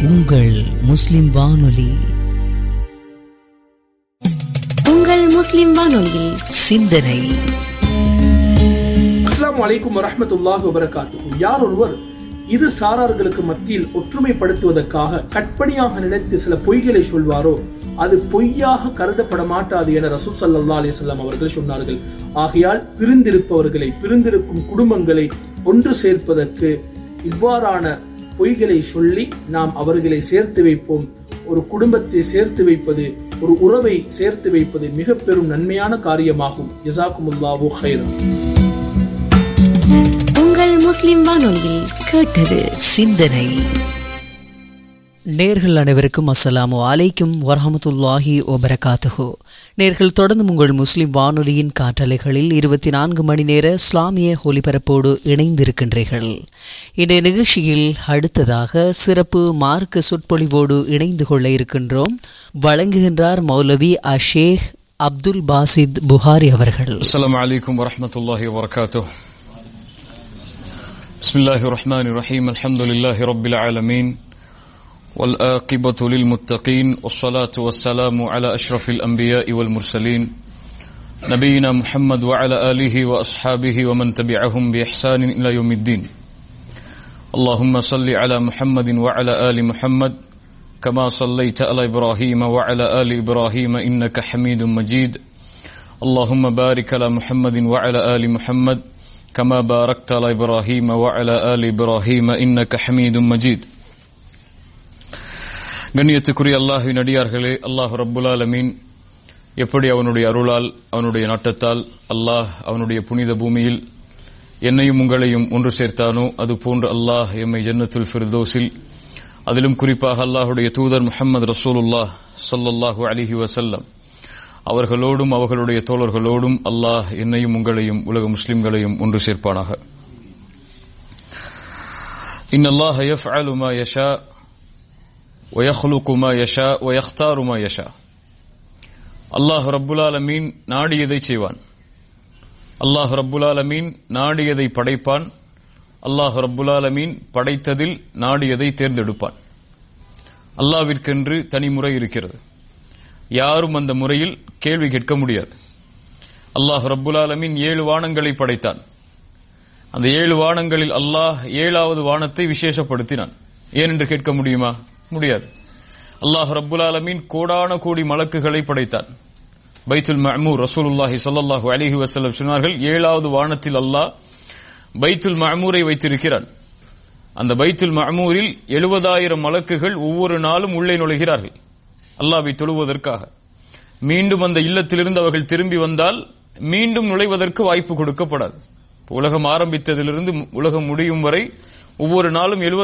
உங்கள் முஸ்லிம் வானொலி உங்கள் முஸ்லிம் வானொலியில் சிந்தனை அஸ்ஸலாமு அலைக்கும் வரஹ்மத்துல்லாஹி வபரகாத்துஹு யார் ஒருவர் இரு சாரார்களுக்கு மத்தியில் ஒற்றுமைப்படுத்துவதற்காக கற்பனையாக நினைத்து சில பொய்களை சொல்வாரோ அது பொய்யாக கருதப்பட மாட்டாது என ரசூல் ஸல்லல்லாஹு அலைஹி வஸல்லம் அவர்கள் சொன்னார்கள் ஆகையால் பிரிந்திருப்பவர்களை பிரிந்திருக்கும் குடும்பங்களை ஒன்று சேர்ப்பதற்கு இவ்வாறான பொய்களை சொல்லி நாம் அவர்களை சேர்த்து வைப்போம் ஒரு குடும்பத்தை சேர்த்து வைப்பது ஒரு உறவை சேர்த்து வைப்பது மிக பெரும் நன்மையான காரியமாகும் ஜஸாக்குமுல்லாஹு ஹைரன் உங்கள் முஸ்லிம் வானொலியில் கேட்டது சிந்தனை நேர்கள் அனைவருக்கும் அஸ்ஸலாமு அலைக்கும் வரஹமத்துல்லாஹி வபரகாத்துஹு நேர்கள் தொடர்ந்து உங்கள் முஸ்லிம் வானொலியின் காற்றலைகளில் இருபத்தி நான்கு மணி நேர இஸ்லாமிய ஒலிபரப்போடு இணைந்திருக்கின்றீர்கள் இந்த நிகழ்ச்சியில் அடுத்ததாக சிறப்பு மார்க்க சொற்பொழிவோடு இணைந்து கொள்ள இருக்கின்றோம் வழங்குகின்றார் மௌலவி அஷேக் அப்துல் பாசித் புகாரி அவர்கள் السلام عليكم ورحمة الله وبركاته بسم الله الرحمن الرحيم الحمد لله رب العالمين والآقبة للمتقين والصلاة والسلام على أشرف الأنبياء والمرسلين نبينا محمد وعلى آله وأصحابه ومن تبعهم بإحسان إلى يوم الدين اللهم صل على محمد وعلى آل محمد كما صليت على إبراهيم وعلى آل إبراهيم إنك حميد مجيد اللهم بارك على محمد وعلى آل محمد كما باركت على إبراهيم وعلى آل إبراهيم إنك حميد مجيد கண்ணியத்துக்குரிய அல்லாஹுவின் அடியார்களே அல்லாஹ் ரப்புல் ஆலமீன் எப்படி அவனுடைய அருளால் அவனுடைய நாட்டத்தால் அல்லாஹ் அவனுடைய புனித பூமியில் என்னையும் உங்களையும் ஒன்று சேர்த்தானோ அது போன்று அல்லாஹ் எம்மை ஜன்னத்துல் ஃபிர்தோஸில் அதிலும் குறிப்பாக அல்லாஹுடைய தூதர் முஹம்மது ரசூலுல்லாஹ் ஸல்லல்லாஹு அலிஹி வசல்லம் அவர்களோடும் அவர்களுடைய தோழர்களோடும் அல்லாஹ் என்னையும் உங்களையும் உலக முஸ்லிம்களையும் ஒன்று சேர்ப்பானாக إن الله يفعل ما يشاء ويخلق ما يشاء ويختار ما يشاء அல்லாஹ் ரப்புல் ஆலமீன் நாடியதை செய்வான் அல்லாஹ் ரப்புல் ஆலமீன் நாடியதை படைப்பான் அல்லாஹ் ரப்புல் ஆலமீன் படைத்ததில் நாடியதை தேர்ந்தெடுப்பான் அல்லாவிற்கென்று தனி முறை இருக்கிறது யாரும் அந்த முறையில் கேள்வி கேட்க முடியாது அல்லாஹ் ரப்புல் ஆலமீன் ஏழு வானங்களை படைத்தான் அந்த ஏழு வானங்களில் அல்லாஹ் ஏழாவது வானத்தை விசேஷப்படுத்தினான் ஏன் என்று கேட்க முடியுமா முடியாது அல்லாஹ் ரப்புல் ஆலமீன் கோடான கோடி மலக்குகளை படைத்தான் பைத்துல் மஅமூர் ரசூலுல்லாஹி ஸல்லல்லாஹு அலைஹி வஸல்லம் சொன்னார்கள் ஏழாவது வானத்தில் அல்லாஹ் பைத்துல் மஅமூரை வைத்திருக்கிறான் அந்த பைத்துல் மஅமூரில் எழுபதாயிரம் மலக்குகள் ஒவ்வொரு நாளும் உள்ளே நுழைகிறார்கள் அல்லாவை தொழுவதற்காக மீண்டும் அந்த இல்லத்திலிருந்து அவர்கள் திரும்பி வந்தால் மீண்டும் நுழைவதற்கு வாய்ப்பு கொடுக்கப்படாது உலகம் ஆரம்பித்ததிலிருந்து உலகம் முடியும் வரை ஒவ்வொரு நாளும்